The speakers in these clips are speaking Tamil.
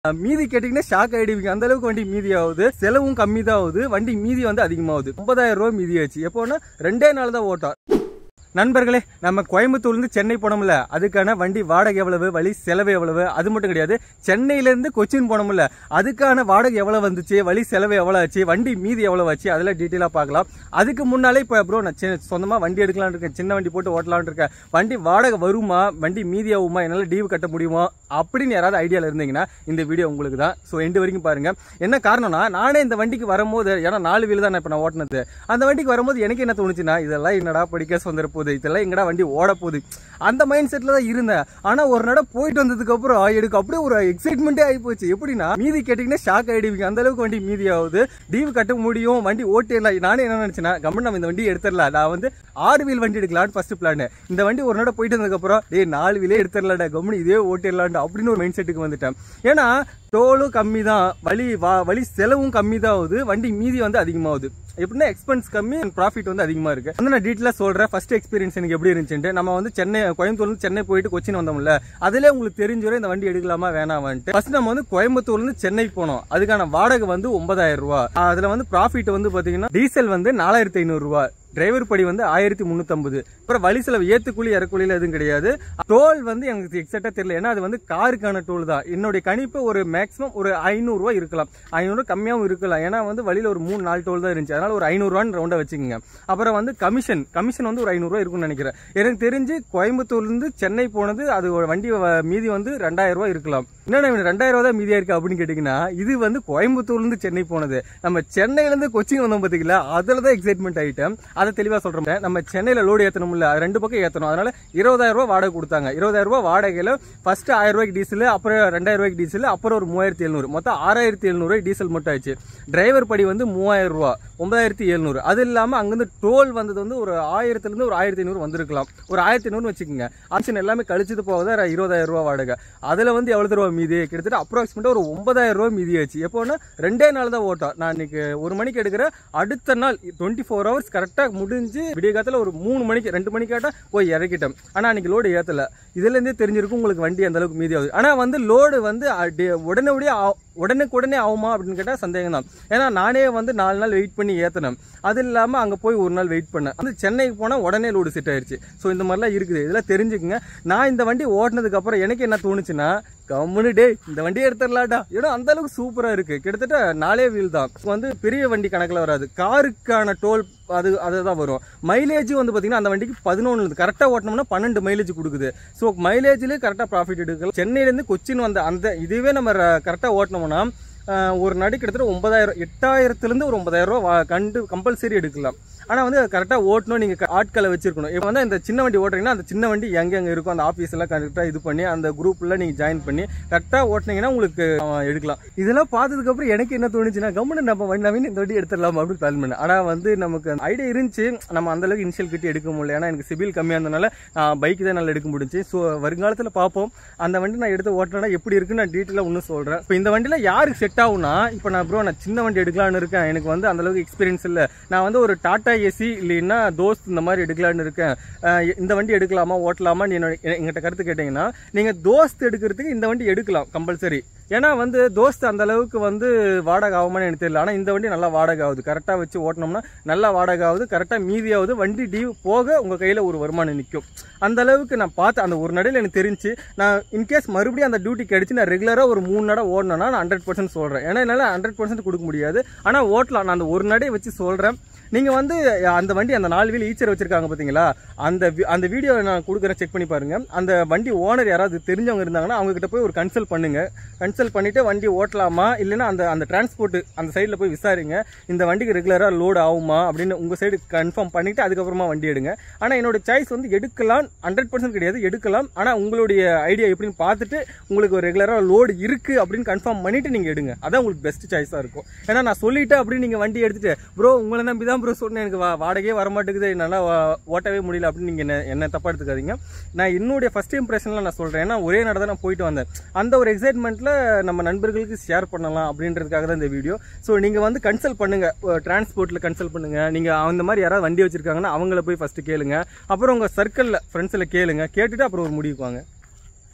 மீதி கேட்டீங்கன்னா ஷாக் ஆயிடுவீங்க அந்த அளவுக்கு வண்டி மீதி ஆகுது செலவும் கம்மி தான் ஆகுது வண்டி மீதி வந்து அதிகமாகுது ஒன்பதாயிரம் ரூபாய் மீதி ஆச்சு எப்போன்னா ரெண்டே நாள் தான் ஓட்டம் நண்பர்களே நம்ம கோயம்புத்தூர்லேருந்து சென்னை போனோம்ல அதுக்கான வண்டி வாடகை எவ்வளவு வழி செலவு எவ்வளவு அது மட்டும் கிடையாது சென்னையிலேருந்து கொச்சின் போனோம்ல அதுக்கான வாடகை எவ்வளவு வந்துச்சு வழி செலவு எவ்வளோ ஆச்சு வண்டி மீதி எவ்வளோ ஆச்சு அதெல்லாம் டீட்டெயிலாக பார்க்கலாம் அதுக்கு முன்னாலே இப்போ ப்ரோ நான் சி- சொந்தமா வண்டி எடுக்கலாம்னு இருக்கேன் சின்ன வண்டி போட்டு ஓட்டலாம்னு இருக்கேன் வண்டி வாடகை வருமா வண்டி மீதி ஆகுமா என்னால் டீவு கட்ட முடியுமா அப்படின்னு யாராவது ஐடியாவில் இருந்தீங்கன்னா இந்த வீடியோ உங்களுக்கு தான் ஸோ எண்டு வரைக்கும் பாருங்க என்ன காரணம்னா நானே இந்த வண்டிக்கு வரும்போது ஏன்னா நாலு வீல் தான் இப்போ நான் ஓட்டினது அந்த வண்டிக்கு வரும்போது எனக்கு என்ன தோணுச்சுன்னா இதெல்லாம் என்னடா படிக்க சொந்தர போகுது இதெல்லாம் எங்கடா வண்டி ஓட போகுது அந்த மைண்ட் செட்டில் தான் இருந்தேன் ஆனால் ஒரு நட போயிட்டு வந்ததுக்கு அப்புறம் எனக்கு அப்படியே ஒரு எக்ஸைட்மெண்ட்டே ஆகி போச்சு எப்படின்னா மீதி கேட்டிங்கன்னா ஷாக் ஆகிடுவீங்க அந்த அளவுக்கு வண்டி மீதி ஆகுது டீவு கட்ட முடியும் வண்டி ஓட்டிடலாம் நானே என்ன நினச்சேன்னா கம்மன் நம்ம இந்த வண்டி எடுத்துடலாம் நான் வந்து ஆறு வீல் வண்டி எடுக்கலான்னு ஃபர்ஸ்ட் பிளான் இந்த வண்டி ஒரு நட போயிட்டு வந்ததுக்கப்புறம் டேய் நாலு வீலே எடுத்துடலாடா கம்மன் இதே ஓட்டிடலான்டா அப்படின்னு ஒரு மைண்ட் செட்டுக்கு வந்துட்டேன் ஏன்னா டோலும் கம்மி தான் வழி வா வழி செலவும் கம்மி தான் ஆகுது வண்டி மீதி வந்து அதிகமாகுது எப்படின்னா எக்ஸ்பென்ஸ் கம்மி ப்ராஃபிட் வந்து அதிகமாக இருக்கு வந்து நான் டீட்டெயிலாக சொல்கிறேன் ஃபர்ஸ்ட் எக்ஸ்பீரியன்ஸ் எனக்கு எப்படி இருந்துச்சுட்டு நம்ம வந்து சென்னை கோயம்புத்தூர்லேருந்து சென்னை போயிட்டு கொச்சின் வந்தோம்ல அதிலே உங்களுக்கு தெரிஞ்சிடும் இந்த வண்டி எடுக்கலாமா வேணாமான்ட்டு ஃபர்ஸ்ட் நம்ம வந்து கோயம்புத்தூர்லேருந்து சென்னை போனோம் அதுக்கான வாடகை வந்து ஒன்பதாயிரம் ரூபா அதில் வந்து ப்ராஃபிட் வந்து பார்த்தீங்கன்னா டீசல் வந்து நாலாயிரத்தி ஐநூறுரூவா டிரைவர் படி வந்து ஆயிரத்தி முந்நூற்றம்பது அப்புறம் வழி செலவு ஏத்துக்கூலி இறக்குலியில் எதுவும் கிடையாது டோல் வந்து எனக்கு எக்ஸாக்டாக தெரியல ஏன்னா அது வந்து காருக்கான டோல் தான் என்னுடைய கணிப்பு ஒரு மேக்ஸிமம் ஒரு ஐநூறுரூவா இருக்கலாம் ஐநூறு கம்மியாகவும் இருக்கலாம் ஏன்னா வந்து வழியில் ஒரு மூணு நாலு டோல் தான் இருந்துச்சு அதனால ஒரு ஐநூறுரூவான்னு ரவுண்டாக வச்சுக்கோங்க அப்புறம் வந்து கமிஷன் கமிஷன் வந்து ஒரு ஐநூறுரூவா இருக்கும்னு நினைக்கிறேன் எனக்கு தெரிஞ்சு கோயம்புத்தூர்லேருந்து சென்னை போனது அது ஒரு வண்டி வ- மீதி வந்து ரெண்டாயிரம் ரூபாய் இருக்கலாம் என்னடா இவன் ரெண்டாயிரம் ரூபா தான் மீதியா இருக்கு அப்படின்னு கேட்டிங்கன்னா இது வந்து கோயம்புத்தூர்லேருந்து சென்னை போனது நம்ம சென்னையிலேருந்து கொச்சின் வந்தோம் பார்த்தீங்களா அதில் தான் எக்ஸைட்மெண்ட் ஆகிட்டேன் அதை தெளிவாக சொல்கிறேன் நம்ம சென்னையில் லோடு ஏற்றணும்ல அது ரெண்டு பக்கம் ஏற்றணும் அதனால இருபதாயிரம் ரூபா வாடகை கொடுத்தாங்க இருபதாயிரம் ரூபா வாடகையில் ஃபர்ஸ்ட் ஆயிரம் ரூபாய்க்கு டீசல் அப்புறம் ரெண்டாயிரம் ரூபாய்க்கு டீசல் அப்புறம் ஒரு மூவாயிரத்தி எழுநூறு மொத்தம் ஆறாயிரத்தி எழுநூறு டீசல் மட்டும் ஆச்சு டிரைவர் படி வந்து மூவாயிரம் ரூபா ஒன்பதாயிரத்தி எழுநூறு அது இல்லாமல் அங்கேருந்து டோல் வந்தது வந்து ஒரு ஆயிரத்துலேருந்து ஒரு ஆயிரத்தி ஐநூறு வந்திருக்கலாம் ஒரு ஆயிரத்தி ஐநூறுன்னு வச்சுக்கோங்க ஆப்ஷன் எல்லாமே கழிச்சது போக தான் இருபதாயிரம் ரூபா வாடகை அதில் வந்து எவ்வளோ ரூபா மீதி கிட்டத்தட்ட அப்ராக்சிமேட்டாக ஒரு ஒன்பதாயிரம் ரூபா மீதி ஆச்சு எப்போன்னா ரெண்டே நாள் தான் ஓட்டம் நான் இன்னைக்கு ஒரு மணிக்கு எடுக்கிற அடுத்த நாள் டுவெண்ட்டி ஃபோர் ஹவர்ஸ் கரெக்டாக முடிஞ்சு விடிய காலத்தில் ஒரு மூணு மணிக்கு ரெண்டு மணிக்காட்ட போய் இறக்கிட்டேன் ஆனால் அன்னைக்கு லோடு ஏற்றல இதுலேருந்தே தெரிஞ்சிருக்கும் உங்களுக்கு வண்டி அந்த அளவுக்கு மீதி ஆகுது ஆனால் வந்து லோடு வந்து அடி- உடனே உடனே உடனுக்கு உடனே ஆகுமா அப்படின்னு கேட்டால் சந்தேகம் தான் ஏன்னா நானே வந்து நாலு நாள் வெயிட் பண்ணி ஏற்றினேன் அது இல்லாமல் அங்கே போய் ஒரு நாள் வெயிட் பண்ணேன் வந்து சென்னைக்கு போனால் உடனே லோடு செட் ஆயிடுச்சு ஸோ இந்த மாதிரிலாம் இருக்குது இதெல்லாம் தெரிஞ்சுக்குங்க நான் இந்த வண்டி ஓட்டினதுக்கு அப்புறம் எனக்கு என்ன தோணுச்சுன்னா கம்முனு டே இந்த வண்டியை எடுத்துடலாடா ஏன்னா அந்த அளவுக்கு சூப்பராக இருக்கு கிட்டத்தட்ட நாலே வீல் தான் வந்து பெரிய வண்டி கணக்கில் வராது காருக்கான டோல் அது அதுதான் வரும் மைலேஜ் வந்து பார்த்தீங்கன்னா அந்த வண்டிக்கு பதினொன்று கரெக்டாக ஓட்டினோம்னா பன்னெண்டு மைலேஜ் கொடுக்குது ஸோ மைலேஜ்லேயே கரெக்டாக ப்ராஃபிட் எடுக்கலாம் சென்னையிலேருந்து கொச்சின் வந்த அந்த இதுவே நம்ம கரெக்டாக ஓட்டினோம்னா ஆஹ், ஒரு நடி கிட்டத்தட்ட ஒன்பதாயிரம் எட்டாயிரத்துலேருந்து ஒரு ஒன்பதாயிரம் ரூபா வா- கண்டு கம்பல்சரி எடுக்கலாம் ஆனால் வந்து கரெக்டாக ஓட்டணும் நீங்கள் ஆட்களை வச்சிருக்கணும் இப்போ வந்து இந்த சின்ன வண்டி ஓட்டுறீங்கன்னா அந்த சின்ன வண்டி எங்கே எங்கே இருக்கும் அந்த ஆஃபீஸ் எல்லாம் கரெக்டாக இது பண்ணி அந்த குரூப்பில் நீங்கள் ஜாயின் பண்ணி கரெக்டாக ஓட்டினீங்கன்னா உங்களுக்கு ஆஹ், எடுக்கலாம் இதெல்லாம் பார்த்ததுக்கப்புறம் எனக்கு என்ன தோணுச்சுன்னா கவர்மெண்ட் நம்ம வண்டி நவீன இந்த வண்டி எடுத்துடலாம் அப்படின்னு பிளான் பண்ணேன் ஆனால் வந்து நமக்கு ஐடியா இருந்துச்சு நம்ம அந்த அளவுக்கு இனிஷியல் கட்டி எடுக்க முடியல ஏன்னா எனக்கு சிபில் கம்மியாக இருந்தனால பைக் தான் நல்லா எடுக்க முடிஞ்சு ஸோ வருங்காலத்தில் பார்ப்போம் அந்த வண்டி நான் எடுத்து ஓட்டினா எப்படி இருக்குன்னு நான் டீட்டெயிலாக ஒன்றும் சொல்கிறேன் இப்போ இந்த வண்டியில் யாருக்கு செட் ஆகும்னா இப்போ நான் ப்ரோ நான் சின்ன வண்டி எடுக்கலாம்னு இருக்கேன் எனக்கு வந்து அந்த அளவுக்கு எக்ஸ்பீரியன்ஸ் இல்லை நான் வந்து ஒரு டாடா ஏசி இல்லைன்னா தோஸ்த் இந்த மாதிரி எடுக்கலாம்னு இருக்கேன் அஹ் இந்த வண்டி எடுக்கலாமா ஓட்டலாமா நீ என்னோட எங்கிட்ட கருத்து கேட்டிங்கன்னா நீங்கள் தோஸ்த் எடுக்கிறதுக்கு இந்த வண்டி எடுக்கலாம் கம்பல்சரி ஏன்னா வந்து தோஸ்த் அந்த அளவுக்கு வந்து வாடகை ஆகுமான்னு எனக்கு தெரியல ஆனால் இந்த வண்டி நல்லா வாடகை ஆகுது கரெக்டாக வச்சு ஓட்டினோம்னா நல்லா வாடகை ஆகுது கரெக்டாக மீதியாகுது வண்டி டியூ போக உங்கள் கையில் ஒரு வருமானம் நிற்கும் அந்த அளவுக்கு நான் பார்த்து அந்த ஒரு நடையில் எனக்கு தெரிஞ்சு நான் இன்கேஸ் மறுபடியும் அந்த டியூட்டி கிடைச்சு நான் ரெகுலராக ஒரு மூணு நடை ஓடணும்னா நான் ஹண்ட்ரட் பர்சன்ட் சொல்கிறேன் ஏன்னா என்னால் ஹண்ட்ரட் பர்சன்ட் கொடுக்க முடியாது ஆனால் ஓட்டலாம் நான் அந்த ஒரு நடையை வச்சு சொல்கிறேன் நீங்கள் வந்து அந்த வண்டி அந்த நாலு வீல் ஈச்சர் வச்சிருக்காங்க பார்த்தீங்களா அந்த வி- அந்த வீடியோ நான் கொடுக்குறேன் செக் பண்ணி பாருங்க அந்த வண்டி ஓனர் யாராவது தெரிஞ்சவங்க இருந்தாங்கன்னா அவங்க கிட்ட போய் ஒரு கன்சல்ட் பண்ணுங்க கன்சல்ட் பண்ணிட்டு வண்டி ஓட்டலாமா இல்லைன்னா அந்த அந்த டிரான்ஸ்போர்ட் அந்த சைடில் போய் விசாரிங்க இந்த வண்டிக்கு ரெகுலராக லோடு ஆகுமா அப்படின்னு உங்கள் சைடு கன்ஃபார்ம் பண்ணிட்டு அதுக்கப்புறமா வண்டி எடுங்க ஆனால் என்னோட சாய்ஸ் வந்து எடுக்கலாம் ஹண்ட்ரட் பர்சன்ட் கிடையாது எடுக்கலாம் ஆனால் உங்களுடைய ஐடியா எப்படின்னு பார்த்துட்டு உங்களுக்கு ஒரு ரெகுலராக லோடு இருக்கு அப்படின்னு கன்ஃபார்ம் பண்ணிட்டு நீங்கள் எடுங்க அதான் உங்களுக்கு பெஸ்ட் சாய்ஸாக இருக்கும் ஏன்னா நான் சொல்லிட்டேன் அப்படின்னு நீங்கள் வண்டி எடுத்துட்டு ப்ரோ உங்களை நம்பி தான் ப்ரோ சொன்னேன் எனக்கு வா- வாடகையே வர மாட்டேங்குது என்னால் வா- ஓட்டவே முடியல அப்படின்னு நீங்கள் என்ன என்ன தப்பாக எடுத்துக்காதீங்க நான் என்னுடைய ஃபர்ஸ்ட் இம்ப்ரெஷனில் நான் சொல்கிறேன் ஏன்னா ஒரே நட தான் நான் போயிட்டு வந்தேன் அந்த ஒரு எக்ஸைட்மெண்ட்டில் நம்ம நண்பர்களுக்கு ஷேர் பண்ணலாம் அப்படின்றதுக்காக தான் இந்த வீடியோ ஸோ நீங்கள் வந்து கன்சல்ட் பண்ணுங்கள் டிரான்ஸ்போர்ட்டில் கன்சல்ட் பண்ணுங்கள் நீங்கள் அந்த மாதிரி யாராவது வண்டி வச்சுருக்காங்கன்னா அவங்கள போய் ஃபஸ்ட்டு கேளுங்க அப்புறம் உங்கள் சர்க்கிளில் ஃப்ரெண்ட்ஸில் கேளுங்க கேட்டுட்டு அப்புறம் ஒரு முடிவுக்கு வாங்க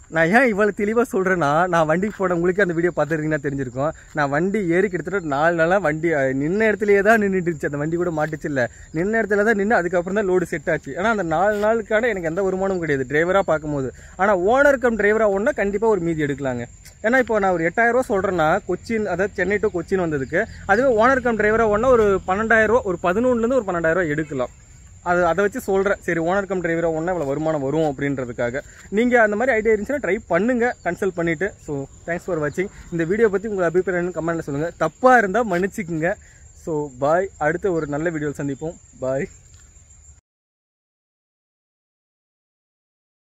நான் ஏன் இவ்வளோ தெளிவாக சொல்கிறேன்னா நான் வண்டிக்கு போன உங்களுக்கு அந்த வீடியோ பார்த்துருக்கீங்கன்னா தெரிஞ்சிருக்கும் நான் வண்டி ஏறி கிட்டத்தட்ட நாலு நாளாக வண்டி அஹ், நின்ன இடத்துலயே தான் நின்றுட்டு இருந்துச்சு அந்த வண்டி கூட மாட்டுச்சு இல்லை நின்ன இடத்துல தான் நின்று அதுக்கப்புறம் தான் லோடு செட் ஆச்சு ஆனால் அந்த நாலு நாளுக்கான எனக்கு எந்த வருமானமும் கிடையாது டிரைவராக பார்க்கும்போது ஆனால் ஓனர் கம் டிரைவராக ஒன்றா கண்டிப்பாக ஒரு மீதி எடுக்கலாங்க ஏன்னா இப்போ நான் ஒரு எட்டாயிரம் ரூபா சொல்கிறேன்னா கொச்சின் அதாவது சென்னை டு கொச்சின் வந்ததுக்கு அதுவே ஓனர் கம் டிரைவராக ஒன்றா ஒரு பன்னெண்டாயிரம் ரூபா ஒரு பதினொன்றுலேருந்து ஒரு பன்னெண்டாயிரம் ரூபா எடுக்கலாம் அது அதை வச்சு சொல்கிறேன் சரி ஓனர் கம் டிரைவராக ஒன்றா இவ்வளோ வருமானம் வரும் அப்படின்றதுக்காக நீங்கள் அந்த மாதிரி ஐடியா இருந்துச்சுன்னா ட்ரை பண்ணுங்கள் கன்சல்ட் பண்ணிவிட்டு ஸோ தேங்க்ஸ் ஃபார் வாட்சிங் இந்த வீடியோ பற்றி உங்கள் அபிப்பிராயம் கமெண்ட்டில் சொல்லுங்கள் தப்பாக இருந்தால் மன்னிச்சுக்குங்க ஸோ பாய் அடுத்த ஒரு நல்ல வீடியோவில் சந்திப்போம் பாய்